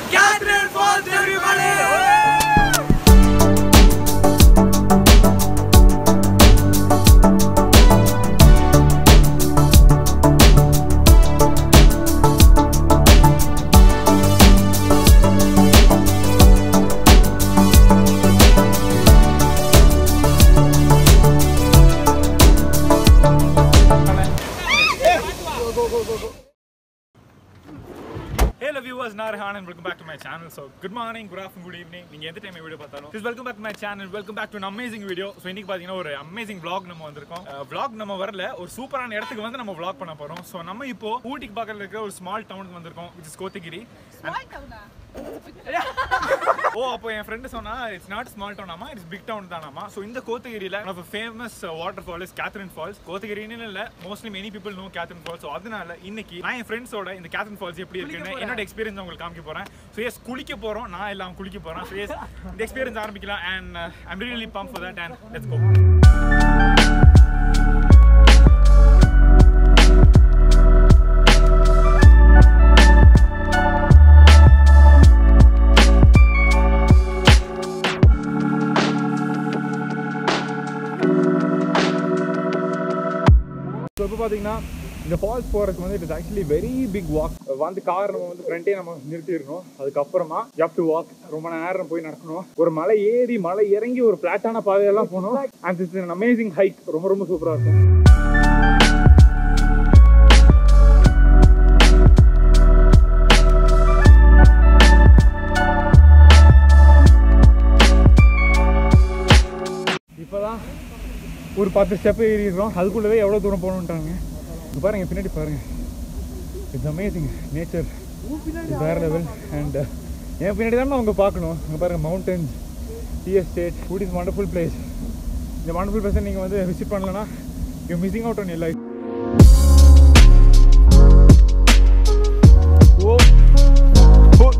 Catherine Falls, everybody! Hello viewers, Narahan and welcome back to my channel. So good morning, good afternoon, good evening. நீங்க எந்த time video பார்த்தாலும் just welcome back to my channel. Welcome back to an amazing video. So இன்னைக்கு பாத்தீங்கன்னா ஒரு amazing vlog நம்ம வந்திருக்கோம். Uh, vlog நம்ம வரல ஒரு சூப்பரான இடத்துக்கு வந்து நம்ம vlog பண்ண போறோம். So நம்ம இப்போ ஊட்டிக்கு பக்கத்துல இருக்கிற ஒரு ஸ்மால் டவுனுக்கு வந்திருக்கோம் which is கோத்தகிரி. ஓ அப்போ என் ஃப்ரெண்டு சொன்னா இட்ஸ் நாட் ஸ்மால் டவுன் ஆமா இட்ஸ் பிக் டவுன் தானாமா ஸோ இந்த கோத்தகிரியில் ஒரு famous water fall is Catherine falls கோத்தகிரின்னு இல்லை mostly many people no Catherine falls so அதனால இன்னைக்கு நான் என் ஃப்ரெண்ட்ஸோட இந்த கேத்ரின் ஃபால்ஸ் எப்படி இருக்குன்னு என்னோட எக்ஸ்பீரியன்ஸ் உங்களுக்கு காமிக்க போறேன் ஸோ எஸ் குளிக்க போறோம் நான் எல்லாம் குளிக்க போறேன் ஸோ எஸ் இந்த எக்ஸ்பீரியன்ஸ் ஆரம்பிக்கலாம் and I'm really pump for that and let's go so இப்போ பார்த்தீங்கன்னா இந்த ஃபால்ஸ் போகிறதுக்கு வந்து it is actually very big walk வந்து கார் நம்ம வந்து ஃப்ரண்ட்டே நம்ம நிறுத்திடணும் அதுக்கப்புறமா யூ டு வாக் ரொம்ப நேரம் போய் நடக்கணும் ஒரு மலை ஏறி மலை இறங்கி ஒரு ஃப்ளாட்டான பாதையெல்லாம் போகணும் and it's an amazing hike ரொம்ப ரொம்ப சூப்பராக இருக்கும் இப்போதான் ஒரு பத்து ஸ்டெப் ஏறிடுறோம் அதுக்குள்ளவே எவ்வளோ தூரம் போகணுன்ட்டாங்க இங்கே பாருங்க பின்னாடி பாருங்க இட்ஸ் அமேசிங் நேச்சர் வேற லெவல் அண்ட் என் பின்னாடி தான் அவங்க பார்க்கணும் இங்கே பாருங்க mountains tea estate food is wonderful place இந்த வண்டர்ஃபுல் பிளேஸை நீங்கள் வந்து விசிட் பண்ணலன்னா you missing out on life ஓ ஓ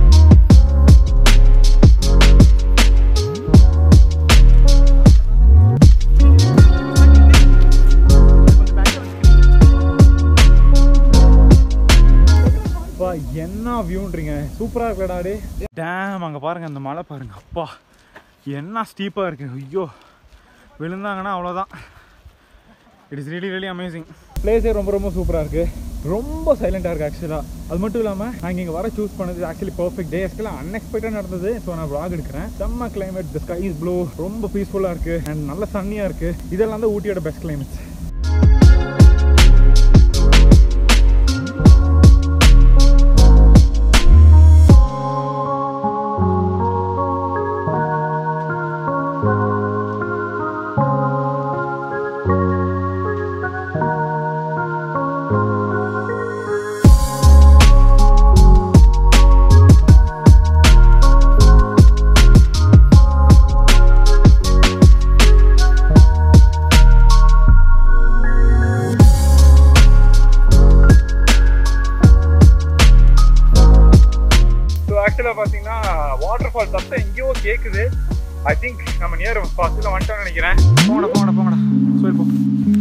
அப்பா என்ன வியூன்றீங்க சூப்பராக இருக்கலடா டே டேம் அங்கே பாருங்க அந்த மலை பாருங்க அப்பா என்ன ஸ்டீப்பாக இருக்கு ஐயோ விழுந்தாங்கன்னா அவ்வளோதான் it is really really amazing பிளேஸே ரொம்ப ரொம்ப சூப்பராக இருக்குது ரொம்ப சைலண்டாக இருக்குது ஆக்சுவலாக அது மட்டும் இல்லாமல் நாங்கள் இங்கே வர சூஸ் பண்ணது ஆக்சுவலி பர்ஃபெக்ட் டே ஆக்சுவலாக அன்எக்ஸ்பெக்டட் நடந்தது ஸோ நான் vlog எடுக்கிறேன் செம்ம climate the sky is blue ரொம்ப பீஸ்ஃபுல்லாக இருக்குது அண்ட் நல்ல சன்னியாக இருக்குது இதெல்லாம் தான் ஊட்டியோட பெஸ்ட் கிளைமேட்ஸ் ஸோ ஆக்சுவலாக பார்த்தீங்கன்னா வாட்டர் ஃபால் சத்தம் எங்கேயோ கேட்குது ஐ திங்க் நம்ம நியர் பஸ்ஸில் வந்துட்டோம்னு நினைக்கிறேன் போங்கடா போங்கடா போங்கடா சரி போ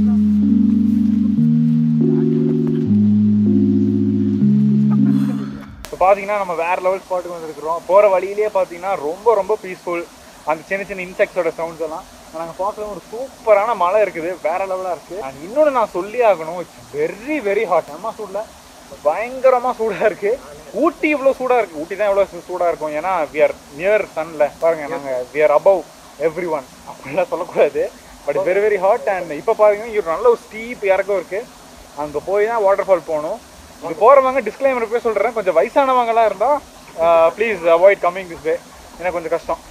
இப்போ பார்த்தீங்கன்னா நம்ம வேற லெவல் ஸ்பாட்டுக்கு வந்துருக்குறோம் போகிற வழியிலேயே பார்த்தீங்கன்னா ரொம்ப ரொம்ப பீஸ்ஃபுல் அந்த சின்ன சின்ன இன்செக்ட்ஸோட சவுண்ட்ஸ் எல்லாம் நாங்கள் பார்க்குற ஒரு சூப்பரான மலை இருக்குது வேற லெவலாக இருக்குது அண்ட் இன்னொன்று நான் சொல்லி ஆகணும் இட்ஸ் வெரி வெரி ஹாட் அம்மா சூடில் பயங்கரமாக சூடாக இருக்குது ஊட்டி இவ்வளோ சூடாக இருக்குது ஊட்டி தான் எவ்வளோ சூடாக இருக்கும் ஏன்னா வி ஆர் நியர் சன்ல பாருங்க நாங்கள் we are above every one அப்படிலாம் சொல்லக்கூடாது but very very hot and இப்போ பாருங்கன்னா இது நல்ல ஒரு ஸ்டீப் இறக்கம் இருக்குது அங்கே போய் தான் வாட்டர் ஃபால் போகணும் இங்கே போகிறவங்க டிஸ்க்ளைமர் போய் சொல்கிறேன் கொஞ்சம் வயசானவங்களாம் இருந்தால் please avoid coming this way ஏன்னா கொஞ்சம் கஷ்டம்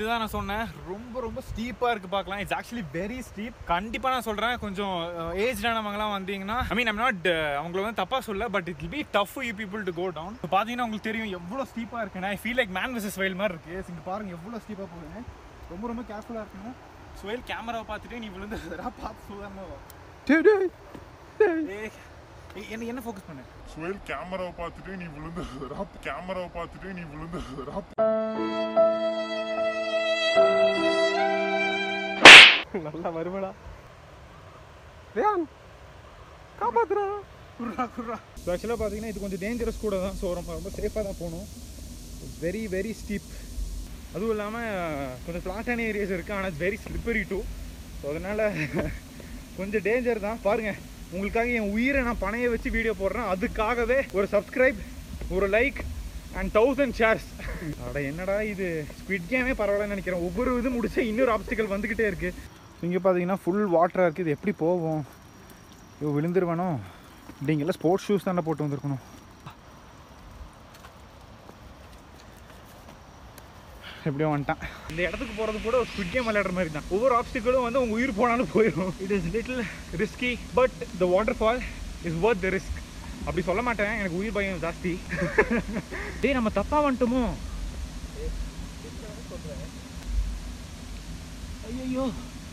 இதுதான் நான் சொன்னேன் ரொம்ப ரொம்ப ஸ்டீப்பாக இருக்குது பார்க்கலாம் இட்ஸ் ஆக்சுவலி வெரி ஸ்டீப் கண்டிப்பாக நான் சொல்கிறேன் கொஞ்சம் ஏஜ்டானவங்கலாம் வந்தீங்கன்னா ஐ மீன் ஐம் நாட் அவங்கள வந்து தப்பாக சொல்ல but it be tough you people to go down இப்போ பார்த்தீங்கன்னா உங்களுக்கு தெரியும் எவ்வளோ ஸ்டீப்பாக இருக்குன்னா I feel like man versus வெயில் மாதிரி இருக்குது இங்கே பாருங்க எவ்வளோ ஸ்டீப்பாக போகுதுன்னு ரொம்ப ரொம்ப கேர்ஃபுல்லாக இருக்குங்க சுவைல் கேமராவை பார்த்துட்டு நீ விழுந்து பார்த்து சொல்லுங்க என்ன என்ன ஃபோக்கஸ் பண்ணு சுவேல் கேமராவை பார்த்துட்டு நீ விழுந்ததுடா கேமராவை பார்த்துட்டு நீ விழுந்ததுடா நல்லா வருமடா ரியான் காப்பாத்துறா குர்ரா குர்ரா ஸோ ஆக்சுவலாக பார்த்தீங்கன்னா இது கொஞ்சம் டேஞ்சரஸ் கூட தான் ஸோ ரொம்ப ரொம்ப சேஃபாக தான் போகணும் வெரி வெரி ஸ்டீப் அதுவும் இல்லாமல் கொஞ்சம் ஃப்ளாட்டான ஏரியாஸ் இருக்குது ஆனால் வெரி ஸ்லிப்பரி டூ ஸோ அதனால் கொஞ்சம் டேஞ்சர் தான் பாருங்கள் உங்களுக்காக என் உயிரை நான் பணைய வச்சு வீடியோ போடுறேன் அதுக்காகவே ஒரு சப்ஸ்கிரைப் ஒரு லைக் அண்ட் தௌசண்ட் ஷேர்ஸ் அட என்னடா இது ஸ்குவிட் கேமே பரவாயில்லன்னு நினைக்கிறேன் ஒவ்வொரு இது முடிச்சா இன்னொரு ஆப்ஸ்டிக்கல் வந்துக்கிட்டே இருக்குது இங்கே பார்த்தீங்கன்னா ஃபுல் வாட்டராக இருக்குது இது எப்படி போகும் ஐயோ விழுந்துருவானோ அப்படிங்கல ஸ்போர்ட்ஸ் ஷூஸ் தானே போட்டு வந்திருக்கணும் எப்படியோ வந்துட்டான் இந்த இடத்துக்கு போகிறது கூட ஒரு ஸ்குட் கேம் விளையாடுற மாதிரி தான் ஒவ்வொரு ஆப்ஸ்டிக்கலும் வந்து உங்கள் உயிர் போனாலும் போயிடும் it is little risky but the water fall is worth the risk அப்படி சொல்ல மாட்டேன் எனக்கு உயிர் பயம் ஜாஸ்தி டேய் நம்ம தப்பா வந்துட்டோமோ ஐயோ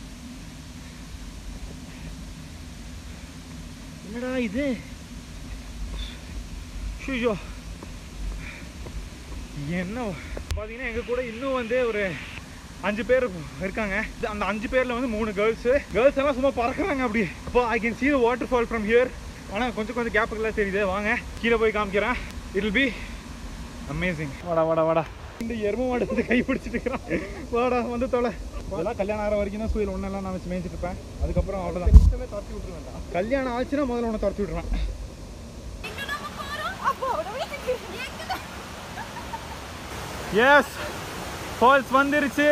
என்னடா இது ஷூஷோ என்ன பார்த்தீங்கன்னா எங்கள் கூட இன்னும் வந்து ஒரு அஞ்சு பேர் இருக்காங்க அந்த அஞ்சு பேரில் வந்து மூணு கேர்ள்ஸு கேர்ள்ஸ் எல்லாம் சும்மா பறக்குறாங்க அப்படி இப்போ I can see the waterfall from here ஆனால் கொஞ்சம் கொஞ்சம் கேப்புக்கெல்லாம் தெரியுது வாங்க கீழே போய் காமிக்கிறேன் இட் will be அமேசிங் வாடா வாடா வாடா இந்த எரும மாடு வந்து கை பிடிச்சிட்டு இருக்கிறான் வாடா வந்து தொலை அதெல்லாம் கல்யாணம் ஆகிற வரைக்கும் தான் சூழல் ஒன்றெல்லாம் நான் வச்சு மேய்ச்சிட்டு இருப்பேன் அதுக்கப்புறம் அவ்வளோதான் நிமிஷமே துரத்தி விட்டுருவேன்டா கல்யாணம் ஆச்சுன்னா முதல்ல உன்னை துரத்தி விட்ருவேன் எஸ் ஃபால்ஸ் வந்துருச்சு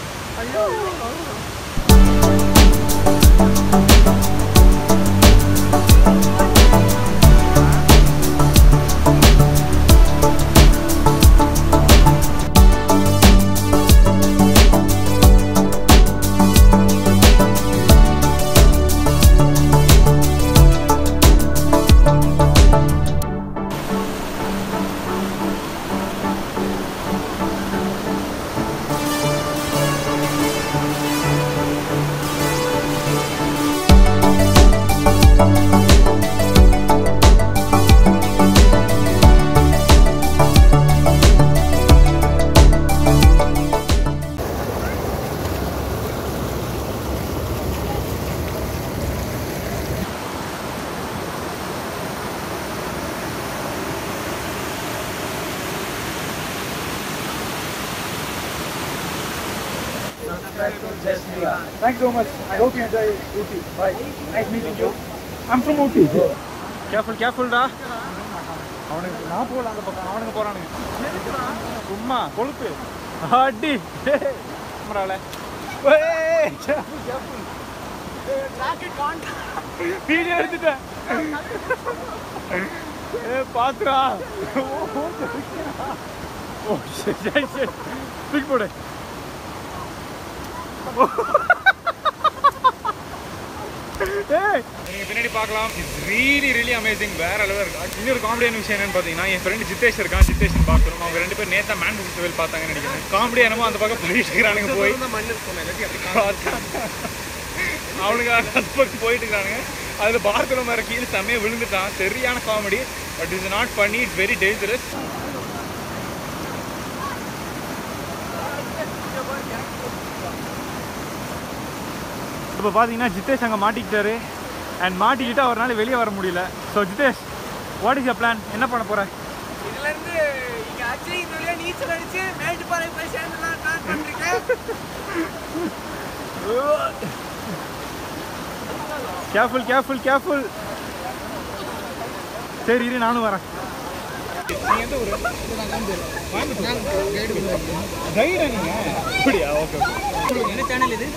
Thanks so much. I hope you enjoy Ooty. Bye. Nice meeting you. I'm from Ooty. Careful, careful டா அவனுக்கு நான் போகல அந்த பக்கம் அவனுங்க போறானுங்க சும்மா கொழுப்பு அடி கேமரால வீடியோ எடுத்துட்டேன் ஏ பாத்துரா ஓ சரி சரி சரி தூக்கி போடு நீங்க பின்னாடி பார்க்கலாம் இட்ஸ் ரியலி ரியலி அமேசிங் வேற அளவு இருக்கு இன்னொரு காமெடியான விஷயம் என்னன்னு பார்த்தீங்கன்னா என் ஃப்ரெண்டு ஜித்தேஷ் இருக்கான் ஜித்தேஷ் பார்க்கணும் அவங்க ரெண்டு பேரும் நேத்தா மேன் ஃபெஸ்டிவல் பார்த்தாங்கன்னு நினைக்கிறேன் காமெடி என்னமோ அந்த பக்கம் போயிட்டு இருக்கிறானுங்க போய் மண் இருக்கும் இல்லாட்டி அப்படி பார்த்தா அவனுங்க அந்த பக்கம் போயிட்டு இருக்கானுங்க அதில் பார்க்கணும் மாதிரி கீழே செம்மையாக விழுந்துட்டான் சரியான காமெடி பட் இஸ் நாட் பண்ணி இட்ஸ் வெரி டேஞ்சரஸ் இப்போ பார்த்தீங்கன்னா ஜித்தேஷ் அங்கே மாட்டிக்கிட்டாரு அண்ட் மாட்டிக்கிட்டு அவரால் வெளியே வர முடியல so Jithesh what is your plan என்ன பண்ண போற இதுல இருந்து இங்க ஆக்சுவலி இந்த வழியா நீச்சல் அடிச்சு மேட்டுப்பாறை போய் சேர்ந்துலாம் பிளான் பண்ணிருக்கேன் கேர்ஃபுல் கேர்ஃபுல் கேர்ஃபுல் சரி இரு நானும் வரேன் கைடா நீங்க அப்படியா ஓகே சேனல் இது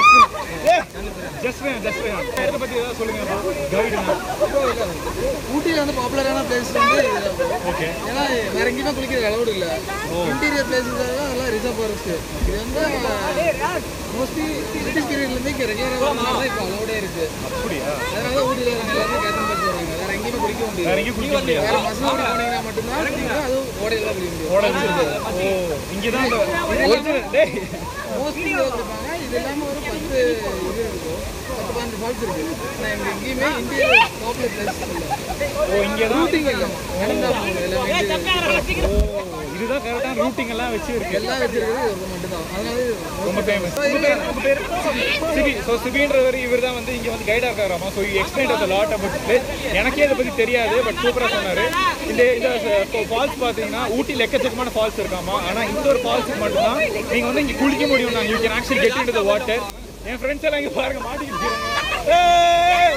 ஜஸ்ட் ஜஸ்ட் இடத்த பத்தி ஏதாவது சொல்லுங்க கைடுனா ஊட்டியில் வந்து பாப்புலரான பிளேஸ் வந்து இதுதான் bro. ஓகே ஏன்னா வேற எங்கேயுமே குளிக்கிற அளவுடு இல்லை இன்டீரியர் பிளேஸஸ் அதெல்லாம் ரிசர்வ் ஃபாரஸ்ட் இது வந்து மோஸ்ட்லி பிரிட்டிஷ் பீரியட்லேருந்து இங்கே ரெகுலராக தான் இப்போ அலௌடே இருக்கு அப்படியா அதனால தான் ஊட்டியில் வரவங்க எல்லாருமே கேத்தன் பார்த்து வராங்க வேற எங்கேயுமே குளிக்க முடியாது வேற எங்கேயும் குளிக்க முடியாது வேற மசனோட போனீங்கன்னா மட்டும்தான் குளிக்கலாம் அதுவும் ஓடையில தான் குளிக்க முடியும் ஓட ஓ இங்கே தான் ஒரிஜினல் டேய் மோஸ்ட்லி கொடுப்பாங்க இது இல்லாமல் ஒரு பத்து இது இருக்கும் பத்து பதினஞ்சு ஃபால்ஸ் இருக்கு ஆனால் எங்க எங்கேயுமே இன்டீரியர் பாப்புலர் பிளேஸ் இல்லை ஓ இங்கே தான் ரூட்டிங் இல்லை நடந்தா போகணும் எல்லாமே ஓ இதுதான் கரெக்டான ரூட்டிங் எல்லாம் வச்சு இருக்கு எல்லாம் வச்சிருக்கிறது ஒரு மட்டும் தான் அதனால இது ரொம்ப ஃபேமஸ் உங்க பேர் உங்க பேர் சிபி ஸோ சிபின்றவர் இவர் தான் வந்து இங்கே வந்து கைடாக இருக்காராமா so explain a lot about place எனக்கே இதை பற்றி தெரியாது பட் சூப்பராக சொன்னார் இந்த இந்த ஃபால்ஸ் பார்த்தீங்கன்னா ஊட்டியில் எக்கச்சக்கமான ஃபால்ஸ் இருக்காமா ஆனால் இந்த ஒரு ஃபால்ஸுக்கு மட்டும்தான் நீங்கள் வந்து இங்கே குளிக்க முடியும் நான் you can actually get in the water என் ஃப்ரெண்ட்ஸ் எல்லாம் இங்கே பாருங்க மாட்டிக்கிட்டு இருக்காங்க. ஏய்!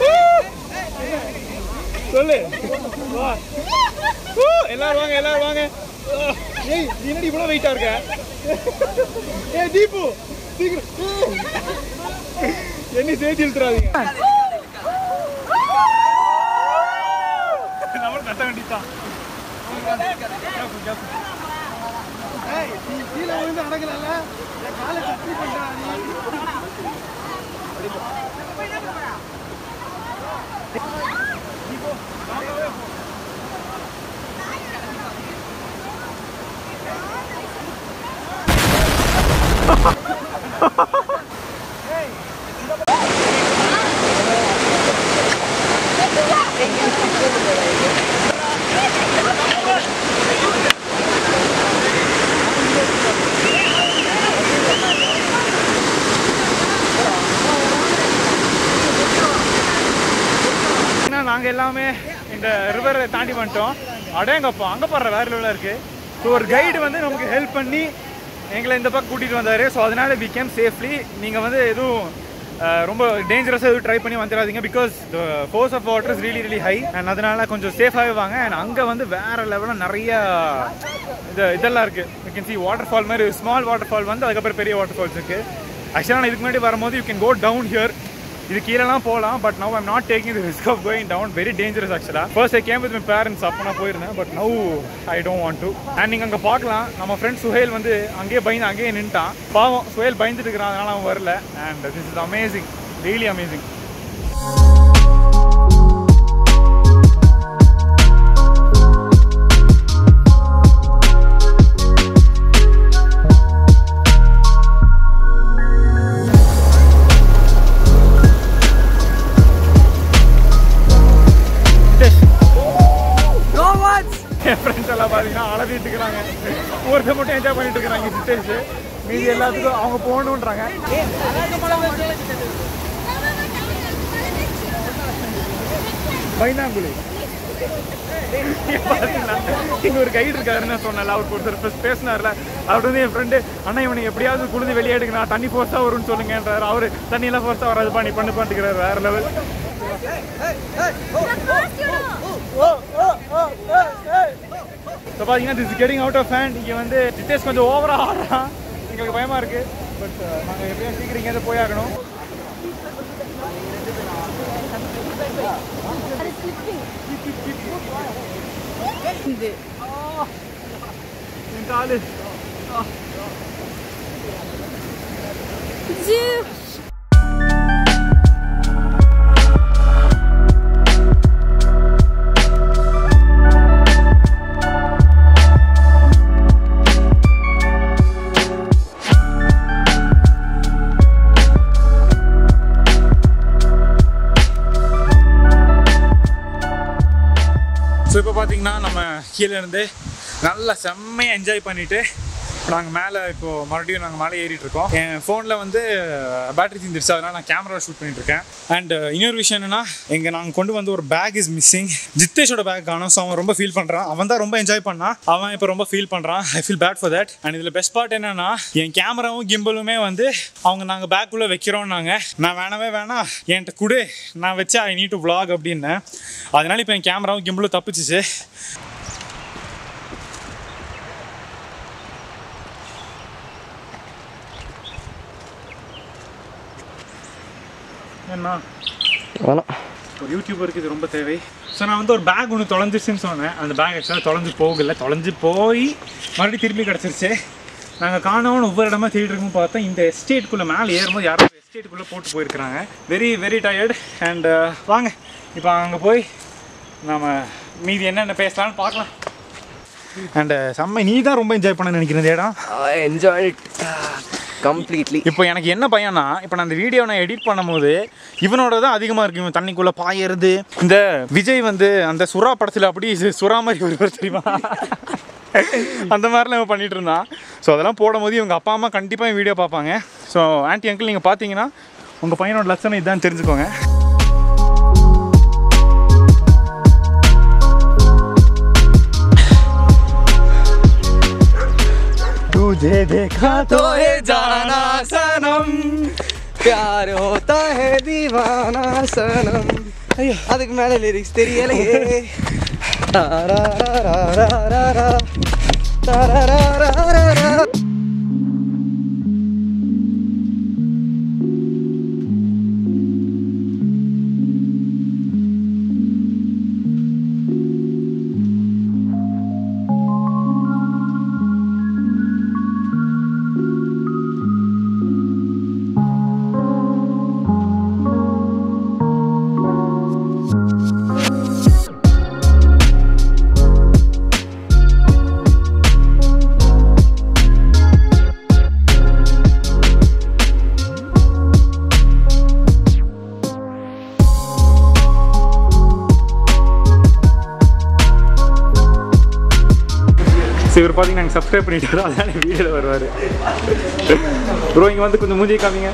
சொல்லு வா ஊ! எல்லாரும் வாங்க எல்லாரும் வாங்க ஆ! ஏய் நீ என்னடி இவ்வளோ வெயிட்டா இருக்க ஏய் தீபு சீக்கிரம் என்ன சேர்த்து இழுத்துறாதீங்க நம்மளும் கட்ட வேண்டியதான் கீழே விழுந்து அடங்கல காலை சப்ளி பண்றா நீ ஏன்னா நாங்கள் எல்லாமே இந்த ரிவரை தாண்டி வந்துட்டோம் அடேங்கப்பா அங்கே பாடுற வேற லெவலில் இருக்குது ஸோ ஒரு கைடு வந்து நமக்கு ஹெல்ப் பண்ணி எங்களை இந்த பக்கம் கூட்டிகிட்டு வந்தார் ஸோ அதனால வி கேம் சேஃப்லி நீங்கள் வந்து எதுவும் அஹ், ரொம்ப டேஞ்சரஸாக எதுவும் ட்ரை பண்ணி வந்துடாதீங்க because the force of water is really really high and அதனால கொஞ்சம் சேஃபாகவே வாங்க அண்ட் அங்கே வந்து வேற லெவலில் நிறைய இது இதெல்லாம் இருக்குது you can see waterfall மாதிரி ஸ்மால் வாட்டர் ஃபால் வந்து அதுக்கப்புறம் பெரிய வாட்டர் ஃபால்ஸ் இருக்குது ஆக்சுவலாக நான் இதுக்கு முன்னாடி வரும்போது you can go down here இது கீழெல்லாம் போகலாம் but now I'm not taking the risk of going down very dangerous ஆக்சுவலாக first I came with my parents அப்போ நான் போயிருந்தேன் but now I don't want to and நீங்கள் அங்கே பார்க்கலாம் நம்ம ஃப்ரெண்ட் சுஹேல் வந்து அங்கேயே பயந்து அங்கேயே நின்ட்டான் பாவம் சுஹேல் பயந்துட்டு இருக்கிறான் அதனால அவன் வரல and this is amazing really amazing no what's என் ஃப்ரெண்ட்ஸ் எல்லாம் பார்த்தீங்கன்னா அழகிட்டு இருக்கிறாங்க ஒருத்தர் மட்டும் என்ஜாய் பண்ணிட்டு இருக்கிறாங்க சிஸ்டர்ஸ் மீதி எல்லாத்துக்கும் அவங்க போகணுன்றாங்க பைனாங்குழி பாத்தீங்களா இங்க ஒரு கைடு இருக்காருன்னு சொன்னல அவர் ஒருத்தர் ஃபர்ஸ்ட் பேசினார்ல அவர் வந்து என் ஃப்ரெண்டு அண்ணா இவனை எப்படியாவது குளிந்து வெளியே எடுக்கணும் தண்ணி ஃபோர்ஸா வரும்னு சொல்லுங்கன்றாரு அவரு தண்ணி எல்லாம் ஃபோர்ஸா வராது பண்ணி பண்ணு பண்ணிக்கிறாரு வேற லெவல் இப்போ பார்த்தீங்கன்னா this getting out of hand இங்கே வந்து ஜித்தேஷ் கொஞ்சம் ஓவராக ஆடுறான் எங்களுக்கு பயமாக இருக்குது பட் நாங்கள் எப்படியும் சீக்கிரம் இங்கேருந்து போயாகணும் என் காலு ஸோ இப்போ பார்த்தீங்கன்னா நம்ம கீழே இருந்து நல்லா செம்மையாக என்ஜாய் பண்ணிட்டு நாங்கள் மேலே இப்போ மறுபடியும் நாங்கள் மேலே ஏறிட்டு இருக்கோம் என் ஃபோனில் வந்து பேட்டரி தீர்ந்துருச்சு அதனால் நான் கேமரா ஷூட் பண்ணிட்டு இருக்கேன் அண்ட் இன்னொரு விஷயம் என்னன்னா எங்க நாங்கள் கொண்டு வந்து ஒரு பேக் இஸ் மிஸ்ஸிங் ஜித்தேஷோட பேக் காணும் ஸோ அவன் ரொம்ப ஃபீல் பண்ணுறான் அவன் தான் ரொம்ப என்ஜாய் பண்ணான் அவன் இப்போ ரொம்ப ஃபீல் பண்ணுறான் I feel bad for that and இதில் பெஸ்ட் பார்ட் என்னன்னா என் கேமராவும் கிம்பலுமே வந்து அவங்க நாங்கள் பேக்குள்ளே வைக்கிறோம்னாங்க நான் வேணவே வேணாம் என்கிட்ட கொடு நான் வச்சு ஐ நீட் டு vlog அப்படின்னேன் அதனால இப்போ என் கேமராவும் கிம்பலும் தப்பிச்சிச்சு என்ன வேணாம் ஒரு யூடியூபருக்கு இது ரொம்ப தேவை ஸோ நான் வந்து ஒரு பேக் ஒன்று தொலைஞ்சிருச்சுன்னு சொன்னேன் அந்த பேக் ஆக்சுவலாக தொலைஞ்சு போகல தொலைஞ்சு போய் மறுபடியும் திரும்பி கிடச்சிருச்சு நாங்கள் காணோம்னு ஒவ்வொரு இடமா தேடிட்டு இருக்கும்போது பார்த்தா இந்த எஸ்டேட்டுக்குள்ளே மேலே ஏறும்போது யாரோ எஸ்டேட்டுக்குள்ளே போட்டு போயிருக்கிறாங்க வெரி வெரி டயர்ட் அண்ட் வாங்க இப்போ அங்கே போய் நம்ம மீதி என்னென்ன பேசலாம்னு பார்க்கலாம் அண்ட் செம்ம நீ தான் ரொம்ப என்ஜாய் பண்ண நினைக்கிறேன் இந்த இடம் என்ஜாய் கம்ப்ளீட்லி இப்போ எனக்கு என்ன பையனா இப்போ நான் இந்த வீடியோ நான் எடிட் பண்ணும்போது இவனோட தான் அதிகமாக இருக்கு இவன் தண்ணிக்குள்ளே பாயறது இந்த விஜய் வந்து அந்த சுறா படத்தில் அப்படி சு- சுறா மாதிரி ஒருவர் தெரியுமா அந்த மாதிரிலாம் இவன் பண்ணிட்டு இருந்தான் ஸோ அதெல்லாம் போடும்போது இவங்க அப்பா அம்மா கண்டிப்பாக வீடியோ பார்ப்பாங்க ஸோ ஆன்ட்டி அங்கிள் நீங்கள் பார்த்தீங்கன்னா உங்கள் பையனோட லட்சணம் இதான் தெரிஞ்சுக்கோங்க तुझे देखा तो ये जाना சனம் प्यार होता है दीवाना सनम அதுக்கு மேல லிரிக்ஸ் தெரியலையே தாராராராராரா, தாராராராராரா. ஸோ இவர் பார்த்தீங்கன்னா நாங்கள் சப்ஸ்கிரைப் பண்ணிட்டு அதான் வீடியோவில் வருவார் ப்ரோ இங்கே வந்து கொஞ்சம் மூஞ்சி காமிங்க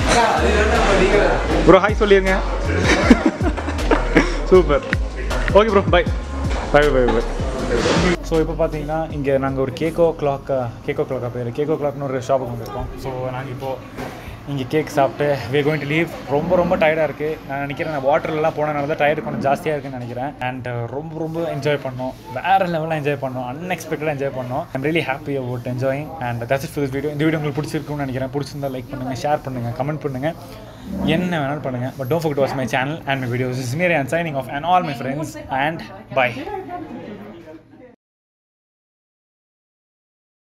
ப்ரோ ஹாய் சொல்லிடுங்க super okay bro bye bye bye bye so இப்போ பார்த்தீங்கன்னா இங்கே நாங்கள் ஒரு கேக்கோ கிளாக் கேக்கோ கிளாக்கா பேர் கேக்கோ கிளாக்னு ஒரு ஷாப்புக்கு வந்திருக்கோம் ஸோ நாங்கள் இப்போது இங்கே கேக் சாப்பிட்டு வே கோயிங் டு லீவ் ரொம்ப ரொம்ப டயர்டாக இருக்குது நான் நினைக்கிறேன் நான் வாட்டர்லாம் போனனால தான் டயர்டு கொஞ்சம் ஜாஸ்தியாக இருக்குன்னு நினைக்கிறேன் அண்ட் ரொம்ப ரொம்ப என்ஜாய் பண்ணோம் வேறு லெவலில் என்ஜாய் பண்ணோம் அன்எக்ஸ்பெக்டடாக என்ஜாய் பண்ணோம் I'm really happy about enjoying and that's it for video இந்த வீடியோ உங்களுக்கு பிடிச்சிருக்கும்னு நினைக்கிறேன் பிடிச்சிருந்தா லைக் பண்ணுங்கள் ஷேர் பண்ணுங்கள் கமெண்ட் பண்ணுங்கள் என்ன வேணாலும் பண்ணுங்கள் but don't forget to watch my channel and my videos. This is Miri and signing off and all my friends and bye.